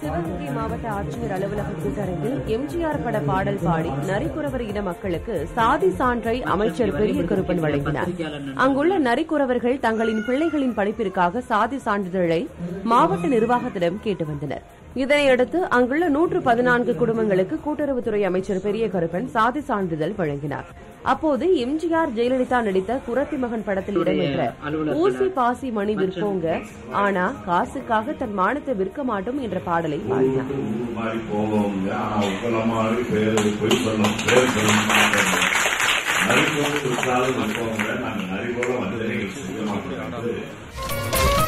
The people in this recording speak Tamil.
சிவகங்கை மாவட்ட ஆட்சியர் அலுவலக கூட்டரங்கில் எம்ஜிஆர் பட பாடல் பாடி நரிக்குறவர் இன மக்களுக்கு சாதி சான்றை அமைச்சர் பெரிய கருப்பன் வழங்கினார் அங்குள்ள நரிக்குறவர்கள் தங்களின் பிள்ளைகளின் படிப்பிற்காக சாதி சான்றிதழை மாவட்ட நிர்வாகத்திடம் கேட்டு வந்தனர் இதனையடுத்து அங்குள்ள நூற்று பதினான்கு குடும்பங்களுக்கு கூட்டுறவுத்துறை அமைச்சர் பெரிய கருப்பன் சாதி சான்றிதழ் வழங்கினார் அப்போது எம்ஜிஆர் ஜெயலலிதா நடித்த குரத்தி மகன் படத்தில் இடம்பெற்ற ஊசி பாசி மணி விற்போங்க ஆனா காசுக்காக தன் மானத்தை விற்க மாட்டோம் என்ற பாடலை பாடினார் ஊர் மாதிரி போவோங்க ஆனா உங்கள மாதிரி பேர் பொய் சொல்லும் பேர் சொல்லும் நரிபோல இருக்காது இருப்பவங்க நாங்க நரிபோல வந்து செய்ய மாட்டோம்